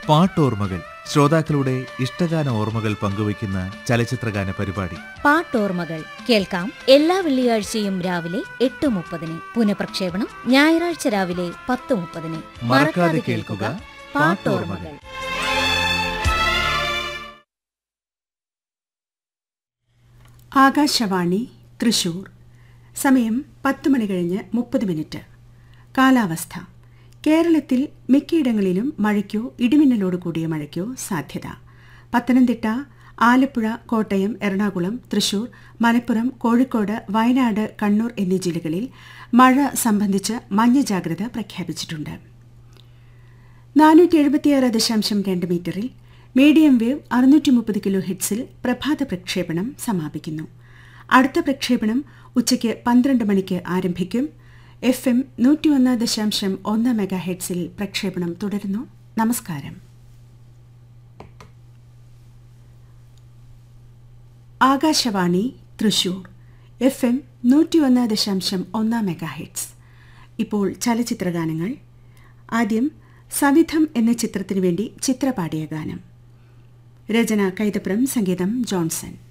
പാട്ടോർമ്മകൾ ശ്രോതാക്കളുടെ ഇഷ്ടഗാന ഓർമ്മകൾ പങ്കുവയ്ക്കുന്ന ചലച്ചിത്രഗാന പരിപാടി പാട്ടോർമ്മകൾ കേൾക്കാം എല്ലാ വെള്ളിയാഴ്ചയും രാവിലെ എട്ട് മുപ്പതിന് പുനഃപ്രക്ഷേപണം ഞായറാഴ്ച രാവിലെ പത്ത് മുപ്പതിന് മറക്കാതെ കേൾക്കുക പാട്ടോർമ്മകൾ ആകാശവാണി തൃശൂർ സമയം പത്ത് മണി കഴിഞ്ഞ് മുപ്പത് മിനിറ്റ് കാലാവസ്ഥ കേരളത്തിൽ മിക്കയിടങ്ങളിലും മഴയ്ക്കോ ഇടിമിന്നലോട് കൂടിയ മഴയ്ക്കോ സാധ്യത പത്തനംതിട്ട ആലപ്പുഴ കോട്ടയം എറണാകുളം തൃശൂർ മലപ്പുറം കോഴിക്കോട് വയനാട് കണ്ണൂർ എന്നീ ജില്ലകളിൽ മഴ സംബന്ധിച്ച് മഞ്ഞ ജാഗ്രത പ്രഖ്യാപിച്ചിട്ടുണ്ട് നാനൂറ്റി എഴുപത്തിയാറ് ദശാംശം രണ്ട് മീറ്ററിൽ മീഡിയം വേവ് അറുന്നൂറ്റി മുപ്പത് കിലോ ഹെഡ്സിൽ പ്രഭാത പ്രക്ഷേപണം സമാപിക്കുന്നു അടുത്ത പ്രക്ഷേപണം ഉച്ചയ്ക്ക് പന്ത്രണ്ട് മണിക്ക് ആരംഭിക്കും എഫ് എം നൂറ്റിയൊന്ന് ദശാംശം ഒന്ന് മെഗാ ഹെഡ്സിൽ പ്രക്ഷേപണം തുടരുന്നു നമസ്കാരം ആകാശവാണി തൃശൂർ എഫ് എം നൂറ്റിയൊന്ന് ദശാംശം ഒന്ന് മെഗാ ഹെഡ്സ് ഇപ്പോൾ ചലച്ചിത്രഗാനങ്ങൾ ആദ്യം സവിധം എന്ന ചിത്രത്തിനു വേണ്ടി ചിത്രപാടിയ ഗാനം രചന കൈതപ്രം സംഗീതം ജോൺസൺ